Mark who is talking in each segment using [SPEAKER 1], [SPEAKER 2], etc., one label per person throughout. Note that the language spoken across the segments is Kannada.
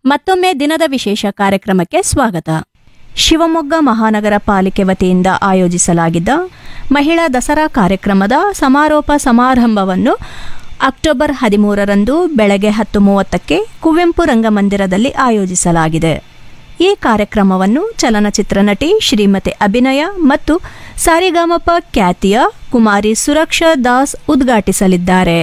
[SPEAKER 1] ಮತ್ತೊಮ್ಮೆ ದಿನದ ವಿಶೇಷ ಕಾರ್ಯಕ್ರಮಕ್ಕೆ ಸ್ವಾಗತ ಶಿವಮೊಗ್ಗ ಮಹಾನಗರ ಪಾಲಿಕೆ ವತಿಯಿಂದ ಆಯೋಜಿಸಲಾಗಿದ್ದ ಮಹಿಳಾ ದಸರಾ ಕಾರ್ಯಕ್ರಮದ ಸಮಾರೋಪ ಸಮಾರಂಭವನ್ನು ಅಕ್ಟೋಬರ್ ಹದಿಮೂರರಂದು ಬೆಳಗ್ಗೆ ಹತ್ತು ಮೂವತ್ತಕ್ಕೆ ಕುವೆಂಪು ರಂಗಮಂದಿರದಲ್ಲಿ ಆಯೋಜಿಸಲಾಗಿದೆ ಈ ಕಾರ್ಯಕ್ರಮವನ್ನು ಚಲನಚಿತ್ರ ನಟಿ ಶ್ರೀಮತಿ ಅಭಿನಯ ಮತ್ತು ಸಾರಿಗಾಮಪ ಖ್ಯಾತಿಯ ಕುಮಾರಿ ಸುರಕ್ಷಾ ದಾಸ್ ಉದ್ಘಾಟಿಸಲಿದ್ದಾರೆ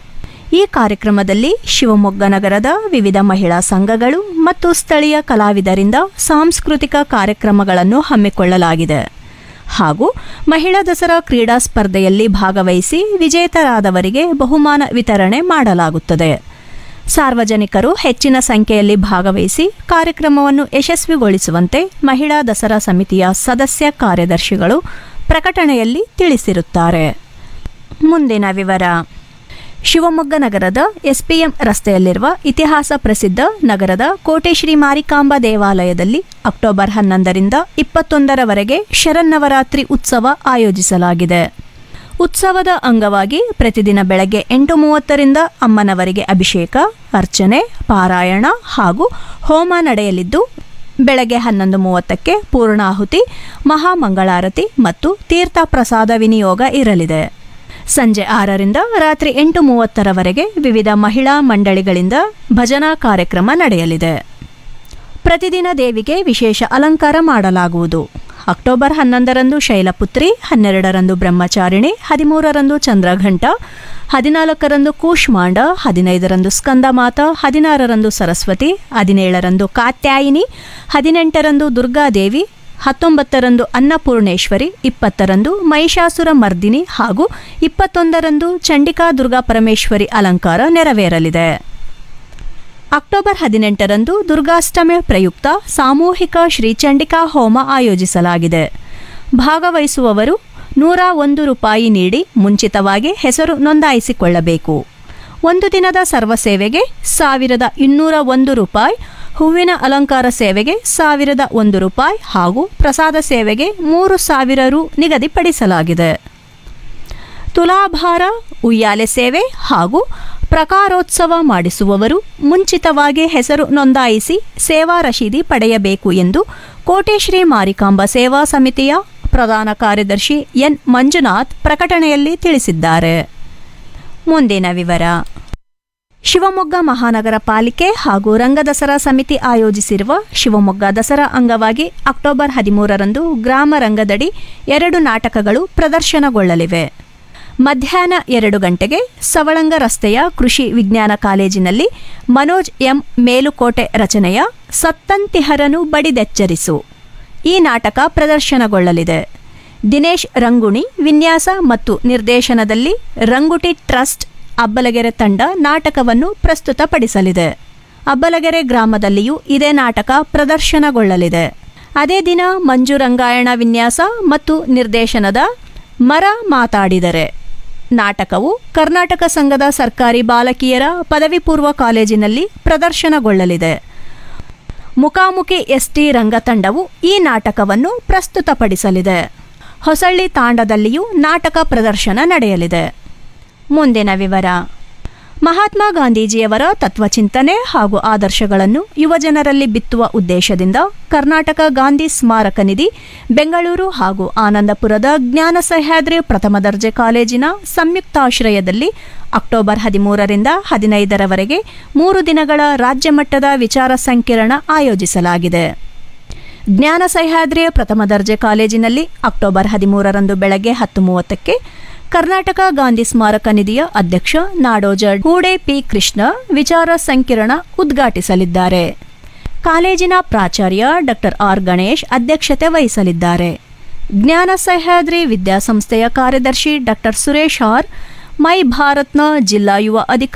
[SPEAKER 1] ಈ ಕಾರ್ಯಕ್ರಮದಲ್ಲಿ ಶಿವಮೊಗ್ಗ ನಗರದ ವಿವಿಧ ಮಹಿಳಾ ಸಂಘಗಳು ಮತ್ತು ಸ್ಥಳೀಯ ಕಲಾವಿದರಿಂದ ಸಾಂಸ್ಕೃತಿಕ ಕಾರ್ಯಕ್ರಮಗಳನ್ನು ಹಮ್ಮಿಕೊಳ್ಳಲಾಗಿದೆ ಹಾಗೂ ಮಹಿಳಾ ದಸರಾ ಕ್ರೀಡಾ ಸ್ಪರ್ಧೆಯಲ್ಲಿ ಭಾಗವಹಿಸಿ ವಿಜೇತರಾದವರಿಗೆ ಬಹುಮಾನ ವಿತರಣೆ ಮಾಡಲಾಗುತ್ತದೆ ಸಾರ್ವಜನಿಕರು ಹೆಚ್ಚಿನ ಸಂಖ್ಯೆಯಲ್ಲಿ ಭಾಗವಹಿಸಿ ಕಾರ್ಯಕ್ರಮವನ್ನು ಯಶಸ್ವಿಗೊಳಿಸುವಂತೆ ಮಹಿಳಾ ದಸರಾ ಸಮಿತಿಯ ಸದಸ್ಯ ಕಾರ್ಯದರ್ಶಿಗಳು ಪ್ರಕಟಣೆಯಲ್ಲಿ ತಿಳಿಸಿರುತ್ತಾರೆ ಮುಂದಿನ ವಿವರ ಶಿವಮೊಗ್ಗ ನಗರದ ಎಸ್ಪಿಎಂ ರಸ್ತೆಯಲ್ಲಿರುವ ಇತಿಹಾಸ ಪ್ರಸಿದ್ಧ ನಗರದ ಕೋಟೆ ಶ್ರೀ ಮಾರಿಕಾಂಬಾ ದೇವಾಲಯದಲ್ಲಿ ಅಕ್ಟೋಬರ್ ಹನ್ನೊಂದರಿಂದ ಇಪ್ಪತ್ತೊಂದರವರೆಗೆ ಶರನ್ನವರಾತ್ರಿ ಉತ್ಸವ ಆಯೋಜಿಸಲಾಗಿದೆ ಉತ್ಸವದ ಅಂಗವಾಗಿ ಪ್ರತಿದಿನ ಬೆಳಗ್ಗೆ ಎಂಟು ಮೂವತ್ತರಿಂದ ಅಮ್ಮನವರಿಗೆ ಅಭಿಷೇಕ ಅರ್ಚನೆ ಪಾರಾಯಣ ಹಾಗೂ ಹೋಮ ನಡೆಯಲಿದ್ದು ಬೆಳಗ್ಗೆ ಹನ್ನೊಂದು ಮೂವತ್ತಕ್ಕೆ ಪೂರ್ಣಾಹುತಿ ಮಹಾಮಂಗಳಾರತಿ ಮತ್ತು ತೀರ್ಥ ಪ್ರಸಾದ ವಿನಿಯೋಗ ಇರಲಿದೆ ಸಂಜೆ ಆರರಿಂದ ರಾತ್ರಿ ಎಂಟು ಮೂವತ್ತರವರೆಗೆ ವಿವಿಧ ಮಹಿಳಾ ಮಂಡಳಿಗಳಿಂದ ಭಜನಾ ಕಾರ್ಯಕ್ರಮ ನಡೆಯಲಿದೆ ಪ್ರತಿದಿನ ದೇವಿಗೆ ವಿಶೇಷ ಅಲಂಕಾರ ಮಾಡಲಾಗುವುದು ಅಕ್ಟೋಬರ್ ಹನ್ನೊಂದರಂದು ಶೈಲಪುತ್ರಿ ಹನ್ನೆರಡರಂದು ಬ್ರಹ್ಮಚಾರಿಣಿ ಹದಿಮೂರರಂದು ಚಂದ್ರಘಂಟ ಹದಿನಾಲ್ಕರಂದು ಕೂಷ್ಮಾಂಡ ಹದಿನೈದರಂದು ಸ್ಕಂದಮಾತ ಹದಿನಾರರಂದು ಸರಸ್ವತಿ ಹದಿನೇಳರಂದು ಕಾತ್ಯಾಯಿನಿ ಹದಿನೆಂಟರಂದು ದುರ್ಗಾದೇವಿ ಹತ್ತೊಂಬತ್ತರಂದು ಅನ್ನಪೂರ್ಣೇಶ್ವರಿ ಇಪ್ಪತ್ತರಂದು ಮಹಿಷಾಸುರ ಮರ್ದಿನಿ ಹಾಗೂ ಇಪ್ಪತ್ತೊಂದರಂದು ಚಂಡಿಕಾ ದುರ್ಗಾ ಪರಮೇಶ್ವರಿ ಅಲಂಕಾರ ನೆರವೇರಲಿದೆ ಅಕ್ಟೋಬರ್ ಹದಿನೆಂಟರಂದು ದುರ್ಗಾಷ್ಟಮಿ ಪ್ರಯುಕ್ತ ಸಾಮೂಹಿಕ ಶ್ರೀಚಂಡಿಕಾ ಹೋಮ ಆಯೋಜಿಸಲಾಗಿದೆ ಭಾಗವಹಿಸುವವರು ನೂರ ಒಂದು ರೂಪಾಯಿ ನೀಡಿ ಮುಂಚಿತವಾಗಿ ಹೆಸರು ನೋಂದಾಯಿಸಿಕೊಳ್ಳಬೇಕು ಒಂದು ದಿನದ ಸರ್ವ ಸೇವೆಗೆ ಸಾವಿರದ ಇನ್ನೂರ ಒಂದು ರೂಪಾಯಿ ಹೂವಿನ ಅಲಂಕಾರ ಸೇವೆಗೆ ಸಾವಿರದ ಒಂದು ರೂಪಾಯಿ ಹಾಗೂ ಪ್ರಸಾದ ಸೇವೆಗೆ ಮೂರು ಸಾವಿರ ರು ನಿಗದಿಪಡಿಸಲಾಗಿದೆ ತುಲಾಭಾರ ಉಯ್ಯಾಲೆ ಸೇವೆ ಹಾಗೂ ಪ್ರಕಾರೋತ್ಸವ ಮಾಡಿಸುವವರು ಮುಂಚಿತವಾಗಿ ಹೆಸರು ನೋಂದಾಯಿಸಿ ಸೇವಾ ರಶೀದಿ ಪಡೆಯಬೇಕು ಎಂದು ಕೋಟೆ ಶ್ರೀ ಮಾರಿಕಾಂಬಾ ಸೇವಾ ಸಮಿತಿಯ ಪ್ರಧಾನ ಕಾರ್ಯದರ್ಶಿ ಎನ್ ಮಂಜುನಾಥ್ ಪ್ರಕಟಣೆಯಲ್ಲಿ ತಿಳಿಸಿದ್ದಾರೆ ಮುಂದಿನ ವಿವರ ಶಿವಮೊಗ್ಗ ಮಹಾನಗರ ಪಾಲಿಕೆ ಹಾಗೂ ರಂಗದಸರಾ ಸಮಿತಿ ಆಯೋಜಿಸಿರುವ ಶಿವಮೊಗ್ಗ ದಸರಾ ಅಂಗವಾಗಿ ಅಕ್ಟೋಬರ್ ಹದಿಮೂರರಂದು ಗ್ರಾಮ ರಂಗದಡಿ ಎರಡು ನಾಟಕಗಳು ಪ್ರದರ್ಶನಗೊಳ್ಳಲಿವೆ ಮಧ್ಯಾಹ್ನ ಎರಡು ಗಂಟೆಗೆ ಸವಳಂಗ ರಸ್ತೆಯ ಕೃಷಿ ವಿಜ್ಞಾನ ಕಾಲೇಜಿನಲ್ಲಿ ಮನೋಜ್ ಎಂ ಮೇಲುಕೋಟೆ ರಚನೆಯ ಸತ್ತಂತಿಹರನು ಬಡಿದೆಚ್ಚರಿಸು ಈ ನಾಟಕ ಪ್ರದರ್ಶನಗೊಳ್ಳಲಿದೆ ದಿನೇಶ್ ರಂಗುಣಿ ವಿನ್ಯಾಸ ಮತ್ತು ನಿರ್ದೇಶನದಲ್ಲಿ ರಂಗುಟಿ ಟ್ರಸ್ಟ್ ಅಬ್ಬಲಗೆರೆ ತಂಡ ನಾಟಕವನ್ನು ಪ್ರಸ್ತುತಪಡಿಸಲಿದೆ ಅಬ್ಬಲಗೆರೆ ಗ್ರಾಮದಲ್ಲಿಯೂ ಇದೇ ನಾಟಕ ಪ್ರದರ್ಶನಗೊಳ್ಳಲಿದೆ ಅದೇ ದಿನ ಮಂಜು ರಂಗಾಯಣ ವಿನ್ಯಾಸ ಮತ್ತು ನಿರ್ದೇಶನದ ಮರ ಮಾತಾಡಿದರೆ ನಾಟಕವು ಕರ್ನಾಟಕ ಸಂಘದ ಸರ್ಕಾರಿ ಬಾಲಕಿಯರ ಪದವಿ ಪೂರ್ವ ಕಾಲೇಜಿನಲ್ಲಿ ಪ್ರದರ್ಶನಗೊಳ್ಳಲಿದೆ ಮುಖಾಮುಖಿ ಎಸ್ಟಿ ರಂಗತಂಡವು ಈ ನಾಟಕವನ್ನು ಪ್ರಸ್ತುತಪಡಿಸಲಿದೆ ಹೊಸಳ್ಳಿ ತಾಂಡದಲ್ಲಿಯೂ ನಾಟಕ ಪ್ರದರ್ಶನ ನಡೆಯಲಿದೆ ಮುಂದಿನ ವಿವರ ಮಹಾತ್ಮ ಗಾಂಧೀಜಿಯವರ ತತ್ವಚಿಂತನೆ ಹಾಗೂ ಆದರ್ಶಗಳನ್ನು ಯುವಜನರಲ್ಲಿ ಬಿತ್ತುವ ಉದ್ದೇಶದಿಂದ ಕರ್ನಾಟಕ ಗಾಂಧಿ ಸ್ಮಾರಕ ನಿಧಿ ಬೆಂಗಳೂರು ಹಾಗೂ ಆನಂದಪುರದ ಜ್ಞಾನ ಸಹ್ಯಾದ್ರಿ ಪ್ರಥಮ ದರ್ಜೆ ಕಾಲೇಜಿನ ಸಂಯುಕ್ತಾಶ್ರಯದಲ್ಲಿ ಅಕ್ಟೋಬರ್ ಹದಿಮೂರರಿಂದ ಹದಿನೈದರವರೆಗೆ ಮೂರು ದಿನಗಳ ರಾಜ್ಯ ಮಟ್ಟದ ವಿಚಾರ ಸಂಕಿರಣ ಆಯೋಜಿಸಲಾಗಿದೆ ಜ್ಞಾನ ಸಹ್ಯಾದ್ರಿಯ ಪ್ರಥಮ ದರ್ಜೆ ಕಾಲೇಜಿನಲ್ಲಿ ಅಕ್ಟೋಬರ್ ಹದಿಮೂರರಂದು ಬೆಳಗ್ಗೆ ಹತ್ತು ಮೂವತ್ತಕ್ಕೆ ಕರ್ನಾಟಕ ಗಾಂಧಿ ಸ್ಮಾರಕ ನಿಧಿಯ ಅಧ್ಯಕ್ಷ ನಾಡೋಜ ಹೂಡೆ ಪಿ ಕೃಷ್ಣ ವಿಚಾರ ಸಂಕಿರಣ ಉದ್ಘಾಟಿಸಲಿದ್ದಾರೆ ಕಾಲೇಜಿನ ಪ್ರಾಚಾರ್ಯ ಡಾಕ್ಟರ್ ಆರ್ ಗಣೇಶ್ ಅಧ್ಯಕ್ಷತೆ ವಹಿಸಲಿದ್ದಾರೆ ಜ್ಞಾನ ಸಹ್ಯಾದ್ರಿ ವಿದ್ಯಾಸಂಸ್ಥೆಯ ಕಾರ್ಯದರ್ಶಿ ಡಾಕ್ಟರ್ ಸುರೇಶ್ ಆರ್ ಮೈ ಭಾರತ್ನ ಜಿಲ್ಲಾ ಯುವ ಅಧಿಕಾರಿ